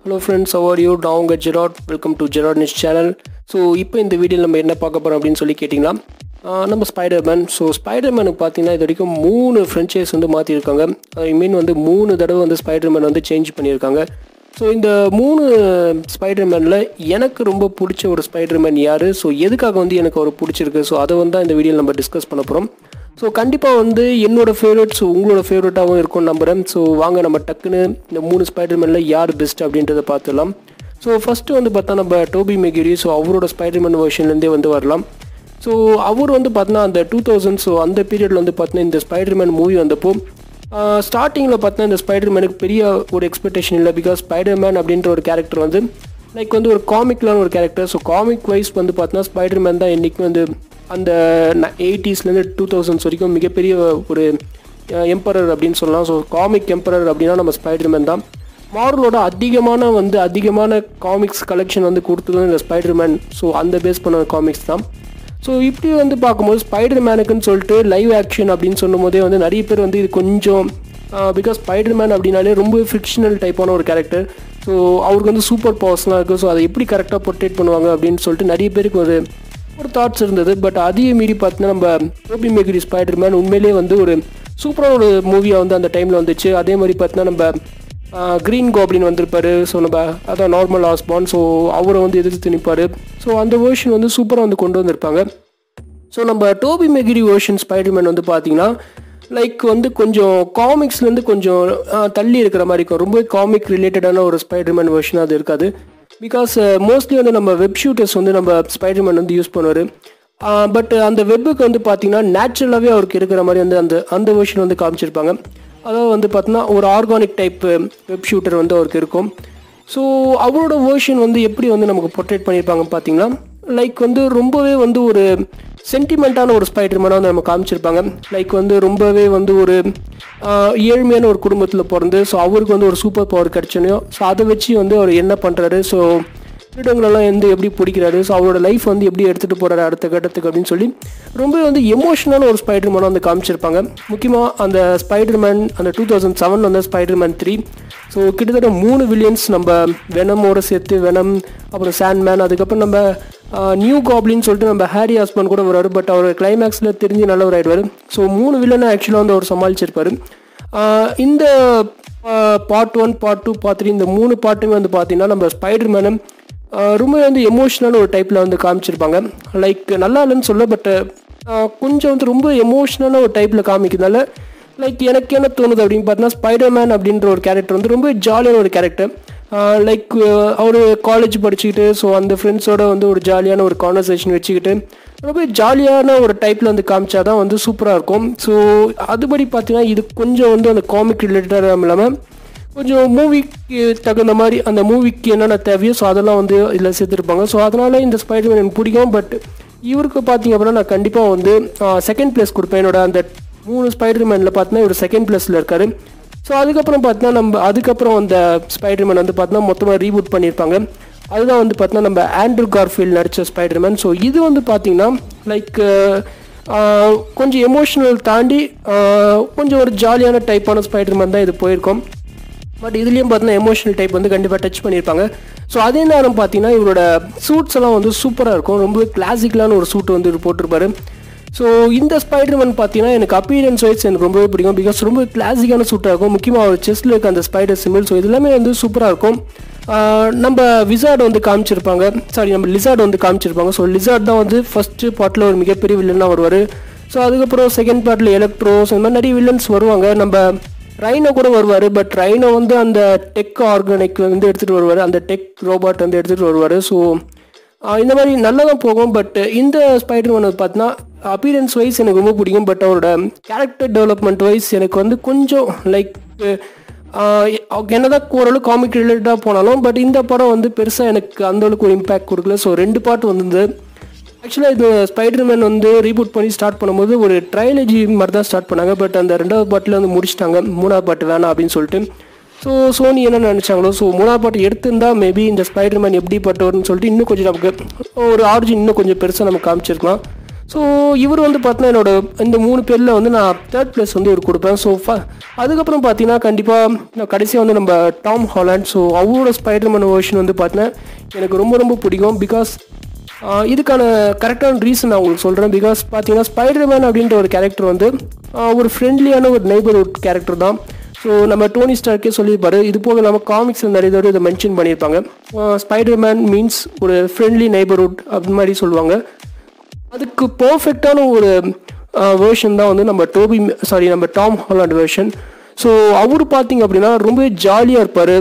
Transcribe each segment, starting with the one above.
hello friends அவர் யூ நான் உங்கள் ஜெராட் வெல்கம் டு ஜெராட் நியூஸ் சேனல் ஸோ இப்போ இந்த வீடியோவில் நம்ம என்ன பார்க்க போகிறோம் அப்படின்னு சொல்லி கேட்டிங்கன்னா ஆஹ் நம்ம ஸ்பைடர்மேன் ஸோ ஸ்பைடர்மேனுக்கு பார்த்தீங்கன்னா இது வரைக்கும் மூணு ஃப்ரென்ச்சைஸ் வந்து மாற்றிருக்காங்க ஐ மீன் வந்து மூணு தடவை வந்து ஸ்பைடர்மேன் வந்து சேஞ்ச் பண்ணியிருக்காங்க ஸோ இந்த மூணு ஸ்பைடர்மேனில் எனக்கு ரொம்ப பிடிச்ச ஒரு ஸ்பைடர்மேன் யார் ஸோ எதுக்காக வந்து எனக்கு ஒரு பிடிச்சிருக்கு ஸோ அதை வந்து தான் இந்த வீடியோவில் நம்ம டிஸ்கஸ் பண்ண போகிறோம் ஸோ கண்டிப்பாக வந்து என்னோட ஃபேவரட் ஸோ உங்களோட ஃபேவரட்டாகவும் இருக்கும்னு நம்புகிறேன் ஸோ வாங்க நம்ம டக்குன்னு இந்த மூணு ஸ்பைடர்மேனில் யார் பெஸ்ட் அப்படின்றத பார்த்துடலாம் ஸோ ஃபஸ்ட்டு வந்து பார்த்தா நம்ம டோபி மெகிரி ஸோ அவரோட ஸ்பைடர்மேன் வெர்ஷன்லேருந்தே வந்து வரலாம் ஸோ அவர் வந்து பார்த்தீங்கன்னா அந்த டூ தௌசண்ட் ஸோ அந்த பீரியடில் வந்து பார்த்தீங்கன்னா இந்த ஸ்பைடர்மேன் மூவி வந்தப்போ ஸ்டார்டிங்கில் பார்த்தீங்கன்னா இந்த ஸ்பைடர்மேனுக்கு பெரிய ஒரு எக்ஸ்பெக்டேஷன் இல்லை பிகாஸ் ஸ்பைடர்மேன் அப்படின்ற ஒரு கேரக்டர் வந்து லைக் வந்து ஒரு காமிக்லான ஒரு கேரக்டர் ஸோ காமிக் வைஸ் வந்து பார்த்தீங்கன்னா ஸ்பைடர்மேன் தான் என்றைக்கும் வந்து அந்த எயிட்டிஸ்லேருந்து டூ தௌசண்ட்ஸ் வரைக்கும் மிகப்பெரிய ஒரு எம்பரர் அப்படின்னு சொல்லலாம் ஸோ காமிக் எம்பரர் அப்படின்னா நம்ம ஸ்பைடர்மேன் தான் மார்வலோட அதிகமான வந்து அதிகமான காமிக்ஸ் கலெக்ஷன் வந்து கொடுத்தது இந்த ஸ்பைடர்மேன் ஸோ அந்த பேஸ் பண்ண காமிக்ஸ் தான் ஸோ இப்படி வந்து பார்க்கும்போது ஸ்பைடர் மேனுக்குன்னு சொல்லிட்டு லைவ் ஆக்ஷன் அப்படின்னு சொல்லும் போதே வந்து நிறைய பேர் வந்து இது கொஞ்சம் பிகாஸ் ஸ்பைடர் மேன் அப்படின்னாலே ரொம்ப ஃபிக்ஷனல் டைப்பான ஒரு கேரக்டர் ஸோ அவருக்கு வந்து சூப்பர் பவர்ஸ்லாம் இருக்குது ஸோ அதை எப்படி கரெக்டாக பொர்ட்ரேட் பண்ணுவாங்க அப்படின்னு சொல்லிட்டு நிறைய பேருக்கு ஒரு ஒரு தாட்ஸ் இருந்தது பட் அதையும் மீறி பார்த்தீங்கன்னா நம்ம டோபி மேகிரி ஸ்பைடர் மேன் உண்மையிலேயே வந்து ஒரு சூப்பரான ஒரு மூவியாக வந்து அந்த டைமில் வந்துச்சு அதே மாதிரி பார்த்தீங்கன்னா நம்ம க்ரீன் கோப்ளின் வந்திருப்பாரு ஸோ நம்ம அதான் நார்மல் ஆஸ்பான் ஸோ அவரை வந்து எதிர்த்து நிற்பார் ஸோ அந்த வேர்ஷன் வந்து சூப்பராக வந்து கொண்டு வந்திருப்பாங்க ஸோ நம்ம டோபி மெகிரி வேர்ஷன் ஸ்பைடர்மேன் வந்து பார்த்தீங்கன்னா லைக் வந்து கொஞ்சம் காமிக்ஸ்லேருந்து கொஞ்சம் ஆஹ், தள்ளி இருக்கிற மாதிரி இருக்கும் ரொம்ப காமிக் ரிலேட்டடான ஒரு ஸ்பைடர்மேன் வேர்ஷன் அது இருக்காது பிகாஸ் மோஸ்ட்லி வந்து நம்ம வெப் ஷூட்டர்ஸ் வந்து நம்ம ஸ்பைடர்மேன் வந்து யூஸ் பண்ணுவார் பட் அந்த வெப்புக்கு வந்து பார்த்தீங்கன்னா நேச்சுரலாகவே அவருக்கு இருக்கிற மாதிரி வந்து அந்த அந்த வேர்ஷன் வந்து காமிச்சிருப்பாங்க அதாவது வந்து பார்த்தீங்கன்னா ஒரு ஆர்கானிக் டைப் வெப் ஷூட்டர் வந்து அவருக்கு இருக்கும் ஸோ அவரோட வேர்ஷன் வந்து எப்படி வந்து நமக்கு பொர்ட்ரேட் பண்ணியிருப்பாங்க பார்த்தீங்கன்னா லைக் வந்து ரொம்பவே வந்து ஒரு சென்டிமெண்ட்டான ஒரு ஸ்பைடர்மேனாக வந்து நம்ம காமிச்சிருப்பாங்க லைக் வந்து ரொம்பவே வந்து ஒரு ஆஹ், ஏழ்மையான ஒரு குடும்பத்தில் பிறந்து ஸோ அவருக்கு வந்து ஒரு சூப்பர் பவர் கிடச்சனையோ ஸோ அதை வச்சு வந்து அவர் என்ன பண்ணுறாரு ஸோ திருடங்களெல்லாம் வந்து எப்படி பிடிக்கிறாரு ஸோ அவரோட லைஃப் வந்து எப்படி எடுத்துகிட்டு போகிறாரு அடுத்த கட்டத்துக்கு அப்படின்னு சொல்லி ரொம்ப வந்து எமோஷனலான ஒரு ஸ்பைடர்மேனாக வந்து காமிச்சிருப்பாங்க முக்கியமாக அந்த ஸ்பைடர்மேன் அந்த டூ தௌசண்ட் செவன் வந்து ஸ்பைடர்மேன் த்ரீ ஸோ கிட்டத்தட்ட மூணு வில்லியன்ஸ் நம்ம வெனமோட சேர்த்து வெனம் அப்புறம் சாண்ட்மேன் அதுக்கப்புறம் நம்ம நியூ காப்ளின்னு சொல்லிட்டு நம்ம ஹாரி ஹாஸ்பன் கூட வராரு பட் அவர் கிளைமேக்ஸில் தெரிஞ்சு நல்லவர் ஆயிடுவார் ஸோ மூணு வில்லனை ஆக்சுவலாக வந்து அவர் சமாளிச்சிருப்பாரு ஆஹ் இந்த part one part two part three இந்த மூணு பார்ட்டுமே வந்து பார்த்தீங்கன்னா நம்ம ஸ்பைடர்மேனும் ரொம்ப வந்து எமோஷ்னலான ஒரு டைப்பில் வந்து காமிச்சிருப்பாங்க லைக் நல்லா இல்லைன்னு சொல்ல பட் கொஞ்சம் வந்து ரொம்ப எமோஷ்னலான ஒரு டைப்பில் காமிக்கிறதுனால லைக் எனக்கு என்ன தோணுது அப்படின்னு பார்த்தீங்கன்னா ஸ்பைடர்மேன் அப்படின்ற ஒரு கேரக்டர் வந்து ரொம்ப ஜாலியான ஒரு கேரக்டர் லைக் அவர் காலேஜ் படிச்சுக்கிட்டு ஸோ அந்த ஃப்ரெண்ட்ஸோட வந்து ஒரு ஜாலியான ஒரு கான்வர்சேஷன் வச்சுக்கிட்டு ரொம்ப ஜாலியான ஒரு டைப்பில் வந்து காமிச்சா தான் வந்து சூப்பராக இருக்கும் ஸோ அதுபடி பார்த்தீங்கன்னா இது கொஞ்சம் வந்து அந்த காமிக் ரிலேட்டடாக இல்லாமல் கொஞ்சம் மூவிக்கு தகுந்த மாதிரி அந்த மூவிக்கு என்னென்ன தேவையோ ஸோ அதெல்லாம் வந்து இதில் சேர்த்துருப்பாங்க ஸோ அதனால இந்த ஸ்பைடர்மேன் எனக்கு பிடிக்கும் பட் இவருக்கு பார்த்தீங்க அப்படின்னா நான் கண்டிப்பாக வந்து செகண்ட் பிளேஸ் கொடுப்பேன் என்னோட அந்த மூணு ஸ்பைடர்மேனில் பார்த்தீங்கன்னா இவர் செகண்ட் பிளேஸில் இருக்காரு ஸோ அதுக்கப்புறம் பார்த்தீங்கன்னா நம்ம அதுக்கப்புறம் அந்த ஸ்பைடர்மேன் வந்து பார்த்தீங்கன்னா மொத்தமாக ரீபூட் பண்ணியிருப்பாங்க அதுதான் வந்து பார்த்தீங்கன்னா நம்ம ஆண்ட்ரூ கார்ஃபீல்ட் நடித்த ஸ்பைடர்மேன் ஸோ இது வந்து பார்த்தீங்கன்னா லைக் கொஞ்சம் எமோஷனல் தாண்டி ஆஹ், கொஞ்சம் ஒரு ஜாலியான டைப்பான ஸ்பைடர்மேன் தான் இது போயிருக்கோம் பட் இதுலேயும் பார்த்தீங்கன்னா எமோஷனல் டைப் வந்து கண்டிப்பாக டச் பண்ணியிருப்பாங்க ஸோ அதே நேரம் பார்த்தீங்கன்னா இவரோட சூட்ஸ் எல்லாம் வந்து சூப்பராக இருக்கும் ரொம்ப கிளாசிக்கலான ஒரு சூட் வந்து இவர் போட்டிருப்பாரு ஸோ இந்த ஸ்பைடர்மேன் பார்த்தீங்கன்னா எனக்கு அப்பீரியன்ஸ் வைஸ் எனக்கு ரொம்பவே பிடிக்கும் பிகாஸ் ரொம்ப கிளாசிக்கான சூட்டாக இருக்கும் முக்கியமாக அவர் செஸ்ட்டில் இருக்க அந்த ஸ்பைடர் சிம்பிள் ஸோ இது எல்லாமே வந்து சூப்பராக இருக்கும் ஆஹ் நம்ம விசார்ட் வந்து காமிச்சிருப்பாங்க சாரி நம்ம லிசார்ட் வந்து காமிச்சிருப்பாங்க ஸோ லிசார்ட் தான் வந்து ஃபஸ்ட்டு பார்ட்டில் ஒரு மிகப்பெரிய வில்லனாக வருவார் ஸோ அதுக்கப்புறம் செகண்ட் பார்ட்டில் எலக்ட்ரோஸ் இந்த மாதிரி நிறைய வில்லன்ஸ் வருவாங்க நம்ம ரைனோ கூட வருவார் பட் ரைனோ வந்து அந்த டெக் ஆர்கானிக் வந்து எடுத்துகிட்டு வருவார் அந்த டெக் ரோபாட் வந்து எடுத்துகிட்டு வருவார் ஸோ இந்த மாதிரி நல்லா தான் போகும் பட் இந்த ஸ்பைடர் மேன் பார்த்தீங்கன்னா அப்பீரன்ஸ் வைஸ் எனக்கு ரொம்ப பிடிக்கும் பட் அவரோட கேரக்டர் டெவலப்மெண்ட் வைஸ் எனக்கு வந்து கொஞ்சம் லைக் என்னதான் ஓரளவு காமிக் ரிலேட்டடாக போனாலும் பட் இந்த படம் வந்து பெருசாக எனக்கு அந்த அளவுக்கு ஒரு இம்பேக்ட் கொடுக்கல ஸோ ரெண்டு பாட்டு வந்தது ஆக்சுவலாக இது ஸ்பைடர்மேன் வந்து ரீபூட் பண்ணி ஸ்டார்ட் பண்ணும்போது ஒரு ட்ரைலஜி மாதிரி தான் ஸ்டார்ட் பண்ணாங்க பட் அந்த ரெண்டாவது பாட்டில் வந்து முடிச்சிட்டாங்க மூணாவது பாட்டு வேணாம் அப்படின்னு சொல்லிட்டு ஸோ சோனி என்ன நினச்சாங்களோ ஸோ மூணாவது பாட்டு எடுத்திருந்தா மேபி இந்த ஸ்பைடர்மேன் எப்படிப்பட்டவர்னு சொல்லிட்டு இன்னும் கொஞ்சம் நமக்கு ஒரு ஆர்ஜின் இன்னும் கொஞ்சம் பெருசாக நமக்கு காமிச்சிருக்கலாம் ஸோ இவர் வந்து பார்த்தீங்கன்னா என்னோட இந்த மூணு பேரில் வந்து நான் தேர்ட் பிளேஸ் வந்து இவர் கொடுப்பேன் ஸோ அதுக்கப்புறம் பார்த்தீங்கன்னா கண்டிப்பாக நான் கடைசியாக வந்து நம்ம டாம் ஹாலண்ட் ஸோ அவரோட ஸ்பைடர்மேன் வெர்ஷன் வந்து பார்த்தீங்கன்னா எனக்கு ரொம்ப ரொம்ப பிடிக்கும் பிகாஸ் ஆஹ் இதுக்கான கரெக்டான ரீசன் நான் உங்களுக்கு சொல்கிறேன் பிகாஸ் பார்த்தீங்கன்னா ஸ்பைடர்மேன் அப்படின்ற ஒரு கேரக்டர் வந்து ஆஹ் ஒரு ஃப்ரெண்ட்லியான ஒரு நெய்பர்ஹுட் கேரக்டர் தான் ஸோ நம்ம டோனி ஸ்டார்க்கே சொல்லியிருப்பாரு இது போக நம்ம காமிக்ஸில் நிறைய தடவை இதை மென்ஷன் பண்ணியிருப்பாங்க ஸ்பைடர்மேன் மீன்ஸ் ஒரு ஃப்ரெண்ட்லி நெய்பர்ஹுட் அப்படி மாதிரி சொல்லுவாங்க அதுக்கு பர்ஃபெக்டான ஒரு வேர்ஷன் தான் வந்து நம்ம டோபி சாரி நம்ம டாம் ஹாலண்ட் வேர்ஷன் ஸோ அவர் பார்த்தீங்க அப்படின்னா ரொம்ப ஜாலியாக இருப்பார்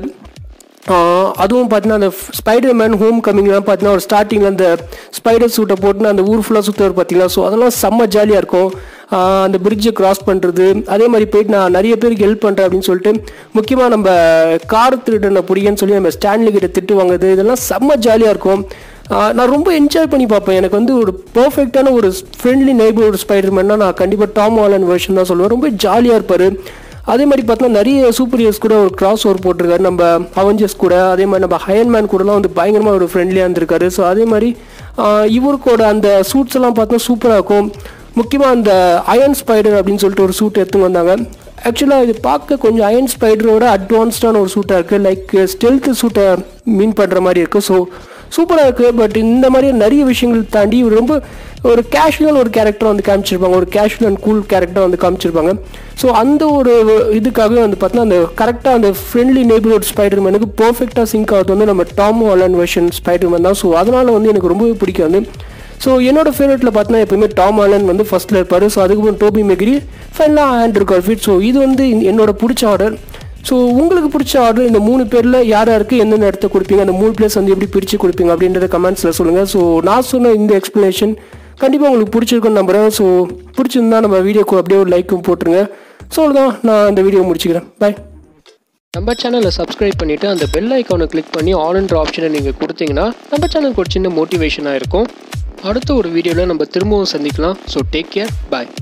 அதுவும் பார்த்தீங்கன்னா அந்த ஸ்பைடர் மேன் ஹோம் கம்மிங்லாம் பார்த்தீங்கன்னா ஒரு ஸ்டார்டிங்கில் அந்த ஸ்பைடர் சூட்டை போட்டுன்னு அந்த ஊர் ஃபுல்லாக சுற்றுவார் பார்த்தீங்களா ஸோ அதெல்லாம் செம்ம ஜாலியாக இருக்கும் ஆஹ் அந்த பிரிட்ஜை கிராஸ் பண்ணுறது அதே மாதிரி போயிட்டு நான் நிறைய பேருக்கு ஹெல்ப் பண்ணுறேன் அப்படின்னு சொல்லிட்டு முக்கியமாக நம்ம கார் திருடனை பிடிக்கன்னு சொல்லி நம்ம ஸ்டான்லி கிட்ட திட்டு வாங்குறது இதெல்லாம் செம்ம ஜாலியாக இருக்கும் ஆஹ் நான் ரொம்ப என்ஜாய் பண்ணி பார்ப்பேன் எனக்கு வந்து ஒரு பர்ஃபெக்டான ஒரு ஃப்ரெண்ட்லி நெய்பர்ஹுட் ஸ்பைடர்மேன்னா நான் கண்டிப்பாக டாம் ஹாலண்ட் வெர்ஷன் தான் சொல்லுவேன் ரொம்ப ஜாலியாக இருப்பார் அதே மாதிரி பார்த்தோன்னா நிறைய சூப்பர் ஹீரோஸ் கூட ஒரு கிராஸ் ஓவர் போட்டிருக்காரு நம்ம அவெஞ்சர்ஸ் கூட அதே மாதிரி நம்ம ஹயன்மேன் கூடலாம் வந்து பயங்கரமாக ஒரு ஃப்ரெண்ட்லியாக இருந்திருக்காரு ஸோ அதே மாதிரி ஆஹ் இவருக்கோட அந்த சூட்ஸ் எல்லாம் பார்த்தா சூப்பராக இருக்கும் முக்கியமாக அந்த அயன் ஸ்பைடர் அப்படின்னு சொல்லிட்டு ஒரு சூட் எடுத்துன்னு வந்தாங்க ஆக்சுவலாக இது பார்க்க கொஞ்சம் அயன் ஸ்பைடரோட அட்வான்ஸ்டான ஒரு சூட்டாக இருக்குது லைக் ஸ்டெல்த் சூட்டை மீன் பண்ணுற மாதிரி இருக்குது ஸோ சூப்பராக இருக்குது பட் இந்த மாதிரி நிறைய விஷயங்கள் தாண்டி இவர் ரொம்ப ஒரு கேஷுவல் ஒரு கேரக்டர் வந்து காமிச்சிருப்பாங்க ஒரு கேஷுவல் அண்ட் கூல் கேரக்டர் வந்து காமிச்சிருப்பாங்க ஸோ அந்த ஒரு இதுக்காகவே வந்து பார்த்தீங்கன்னா அந்த கரெக்டாக அந்த ஃப்ரெண்ட்லி நெய்பர்ஹுட் ஸ்பைடர்மேனுக்கு பர்ஃபெக்டாக சிங்க் ஆகுது வந்து நம்ம டாம் ஹாலண்ட் வெர்ஷன் ஸ்பைடர்மேன் தான் ஸோ அதனால் வந்து எனக்கு ரொம்பவே பிடிக்கும் வந்து ஸோ என்னோட ஃபேவரட்டில் பார்த்தீங்கன்னா எப்பவுமே டாம் ஹாலண்ட் வந்து ஃபர்ஸ்ட்டில் இருப்பார் ஸோ அதுக்கப்புறம் டோபி மெகிரி ஃபைனலாக ஆண்ட்ரூ கார்ஃபிட் ஸோ இது வந்து இந்த- என்னோட பிடிச்ச ஆர்டர் ஸோ உங்களுக்கு பிடிச்ச ஆர்டர் இந்த மூணு பேரில் யார் யாருக்கு எந்தெந்த இடத்த கொடுப்பீங்க அந்த மூணு பிளேஸ் வந்து எப்படி பிரித்து கொடுப்பீங்க அப்படின்றத கமெண்ட்ஸில் சொல்லுங்கள் ஸோ நான் சொன்ன இந்த எக்ஸ்ப்ளனேஷன் கண்டிப்பாக உங்களுக்கு பிடிச்சிருக்குன்னு நம்புகிறேன் ஸோ பிடிச்சிருந்தா நம்ம வீடியோக்கு அப்படியே ஒரு லைக்கும் போட்டுருங்க ஸோ அவ்வளோதான் நான் இந்த வீடியோ முடிச்சுக்கிறேன் பாய் நம்ம சேனலை சப்ஸ்கிரைப் பண்ணிவிட்டு அந்த பெல் ஐக்கானை கிளிக் பண்ணி ஆல்ன்ற ஆப்ஷனை நீங்கள் கொடுத்தீங்கன்னா நம்ம சேனலுக்கு ஒரு சின்ன மோட்டிவேஷனாக இருக்கும் அடுத்த ஒரு வீடியோவில் நம்ம திரும்பவும் சந்திக்கலாம் ஸோ டேக் கேர் பாய்